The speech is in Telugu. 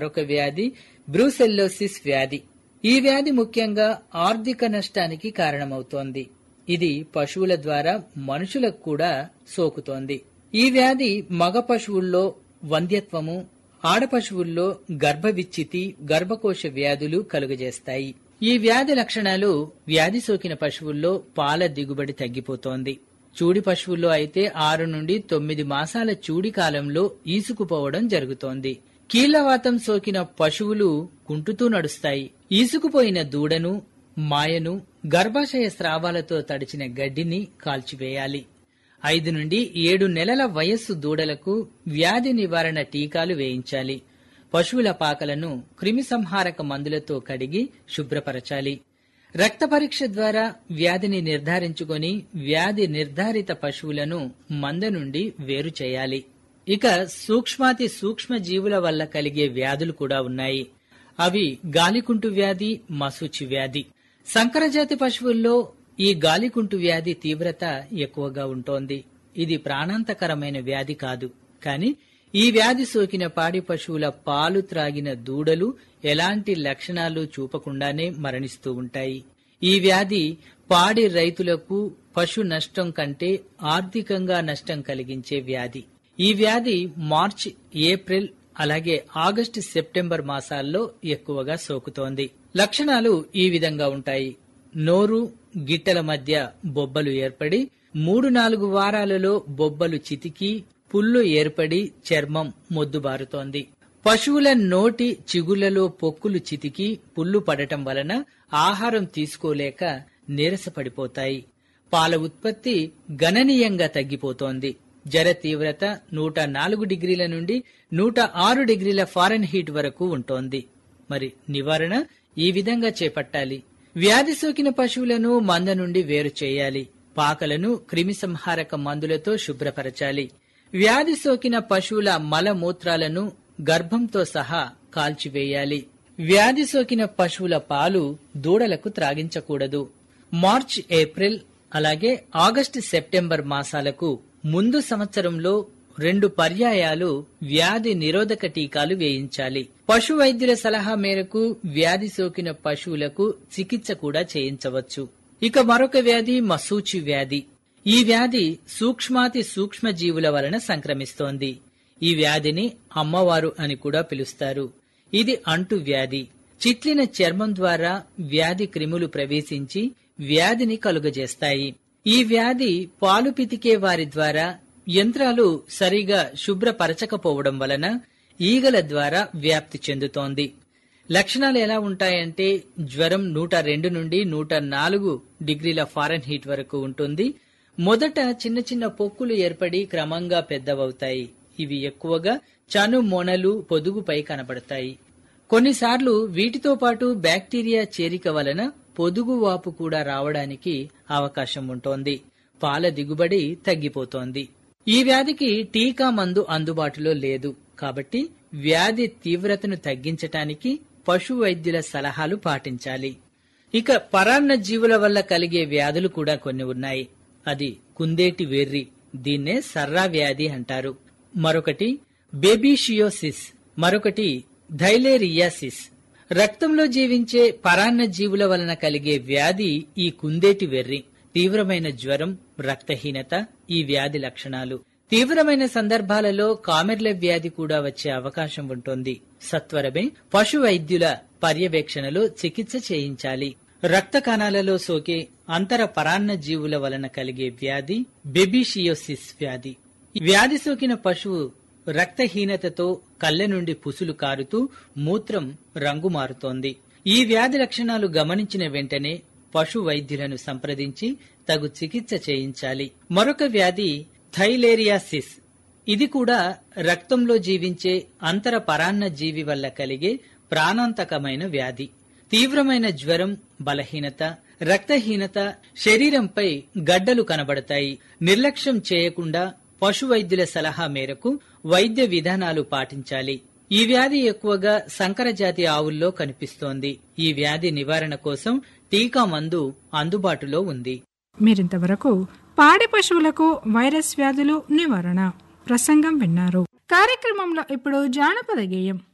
మరొక వ్యాధి బ్రూసెల్లోసిస్ వ్యాధి ఈ వ్యాధి ముఖ్యంగా ఆర్థిక నష్టానికి కారణమవుతోంది ఇది పశువుల ద్వారా మనుషులకు కూడా సోకుతోంది ఈ వ్యాధి మగ పశువుల్లో వంధ్యత్వము ఆడ పశువుల్లో గర్భ విచ్చితి గర్భకోశ వ్యాధులు కలుగజేస్తాయి ఈ వ్యాధి లక్షణాలు వ్యాధి సోకిన పశువుల్లో పాల దిగుబడి తగ్గిపోతోంది చూడి పశువుల్లో అయితే ఆరు నుండి తొమ్మిది మాసాల చూడి కాలంలో ఈసుకుపోవడం జరుగుతోంది కీళ్లవాతం సోకిన పశువులు కుంటుతూ నడుస్తాయి ఈసుకుపోయిన దూడను మాయను గర్భాశయ స్రావాలతో తడిచిన గడ్డిని కాల్చివేయాలి ఐదు నుండి ఏడు నెలల వయస్సు దూడలకు వ్యాధి నివారణ టీకాలు వేయించాలి పశువుల పాకలను క్రిమిసంహారక మందులతో కడిగి శుభ్రపరచాలి రక్త పరీక్ష ద్వారా వ్యాధిని నిర్ధారించుకొని వ్యాధి నిర్ధారిత పశువులను మంద నుండి వేరు చేయాలి ఇక సూక్ష్మాతి సూక్ష్మ జీవుల వల్ల కలిగే వ్యాధులు కూడా ఉన్నాయి అవి గాలికుంటు వ్యాధి మసూచి వ్యాధి సంకరజాతి పశువుల్లో ఈ గాలికుంటు వ్యాధి తీవ్రత ఎక్కువగా ఉంటోంది ఇది ప్రాణాంతకరమైన వ్యాధి కాదు కాని ఈ వ్యాధి సోకిన పాడి పశువుల పాలు త్రాగిన దూడలు ఎలాంటి లక్షణాలు చూపకుండానే మరణిస్తూ ఉంటాయి ఈ వ్యాధి పాడి రైతులకు పశు నష్టం కంటే ఆర్థికంగా నష్టం కలిగించే వ్యాధి ఈ వ్యాధి మార్చి ఏప్రిల్ అలాగే ఆగస్టు సెప్టెంబర్ మాసాల్లో ఎక్కువగా సోకుతోంది లక్షణాలు ఈ విధంగా ఉంటాయి నోరు గిట్టల మధ్య బొబ్బలు ఏర్పడి మూడు నాలుగు వారాలలో బొబ్బలు చితికి పుల్లు ఏర్పడి చర్మం మొద్దుబారుతోంది పశువుల నోటి చిగుళ్లలో పొక్కులు చితికి పుల్లు పడటం వలన ఆహారం తీసుకోలేక నీరసపడిపోతాయి పాల ఉత్పత్తి గణనీయంగా తగ్గిపోతోంది జర తీవ్రత నూట నాలుగు డిగ్రీల నుండి నూట ఆరు డిగ్రీల ఫారెన్ హీట్ వరకు ఉంటోంది మరి నివారణ ఈ విధంగా చేపట్టాలి వ్యాధి సోకిన పశువులను మంద నుండి వేరు చేయాలి పాకలను క్రిమిసంహారక మందులతో శుభ్రపరచాలి వ్యాధి సోకిన పశువుల మలమూత్రాలను గర్భంతో సహా కాల్చివేయాలి వ్యాధి సోకిన పశువుల పాలు దూడలకు త్రాగించకూడదు మార్చ్ ఏప్రిల్ అలాగే ఆగస్టు సెప్టెంబర్ మాసాలకు ముందు సంవత్సరంలో రెండు పర్యాయాలు వ్యాధి నిరోధక టీకాలు వేయించాలి పశు వైద్యుల సలహా మేరకు వ్యాధి సోకిన పశువులకు చికిత్స కూడా చేయించవచ్చు ఇక మరొక వ్యాధి మసూచి వ్యాధి ఈ వ్యాధి సూక్ష్మాతి సూక్ష్మ జీవుల వలన సంక్రమిస్తోంది ఈ వ్యాధిని అమ్మవారు అని కూడా పిలుస్తారు ఇది అంటు వ్యాధి చిట్లిన చర్మం ద్వారా వ్యాధి క్రిములు ప్రవేశించి వ్యాధిని కలుగజేస్తాయి ఈ వ్యాధి పాలు పితికే వారి ద్వారా యంత్రాలు సరిగా శుభ్రపరచకపోవడం వలన ఈగల ద్వారా వ్యాప్తి చెందుతోంది లక్షణాలు ఎలా ఉంటాయంటే జ్వరం నూట రెండు నుండి నూట నాలుగు డిగ్రీల ఫారెన్ హీట్ వరకు ఉంటుంది మొదట చిన్న చిన్న పొక్కులు ఏర్పడి క్రమంగా పెద్దవవుతాయి ఇవి ఎక్కువగా చను మొనలు పొదుగుపై కనబడతాయి కొన్నిసార్లు వీటితో పాటు బ్యాక్టీరియా చేరిక వలన పొదుగు వాపు కూడా రావడానికి అవకాశం ఉంటోంది పాల దిగుబడి తగ్గిపోతోంది ఈ వ్యాధికి టీకా మందు అందుబాటులో లేదు కాబట్టి వ్యాధి తీవ్రతను తగ్గించటానికి పశు వైద్యుల సలహాలు పాటించాలి ఇక పరాన్న జీవుల వల్ల కలిగే వ్యాధులు కూడా కొన్ని ఉన్నాయి అది కుందేటి వెర్రి దీన్నే సర్రా వ్యాధి అంటారు మరొకటి బేబీషియోసిస్ మరొకటి థైలేరియాసిస్ రక్తంలో జీవించే పరాన్న జీవుల వలన కలిగే వ్యాధి ఈ కుందేటి వెర్రి తీవ్రమైన జ్వరం రక్తహీనత ఈ వ్యాధి లక్షణాలు తీవ్రమైన సందర్భాలలో కామెర్ల వ్యాధి కూడా వచ్చే అవకాశం ఉంటుంది సత్వరమే పశు వైద్యుల పర్యవేక్షణలో చికిత్స చేయించాలి రక్త కణాలలో సోకే అంతర పరాన్న జీవుల వలన కలిగే వ్యాధి బెబిషియోసిస్ వ్యాధి వ్యాధి సోకిన పశువు రక్తహీనతతో కళ్ళ నుండి పుసులు కారుతూ మూత్రం రంగు మారుతోంది ఈ వ్యాధి లక్షణాలు గమనించిన వెంటనే పశు వైద్యులను సంప్రదించి తగు చికిత్స చేయించాలి మరొక వ్యాధి థైలేరియాసిస్ ఇది కూడా రక్తంలో జీవించే అంతర పరాన్న జీవి వల్ల కలిగే ప్రాణాంతకమైన వ్యాధి తీవ్రమైన జ్వరం బలహీనత రక్తహీనత శరీరంపై గడ్డలు కనబడతాయి నిర్లక్ష్యం చేయకుండా పశు వైద్యుల సలహా మేరకు వైద్య విధానాలు పాటించాలి ఈ వ్యాధి ఎక్కువగా సంకర జాతి ఆవుల్లో కనిపిస్తోంది ఈ వ్యాధి నివారణ కోసం టీకా మందు అందుబాటులో ఉంది మీరింతవరకు పాడి పశువులకు వైరస్ వ్యాధులు నివారణ ప్రసంగం విన్నారు కార్యక్రమంలో ఇప్పుడు జానపద గేయం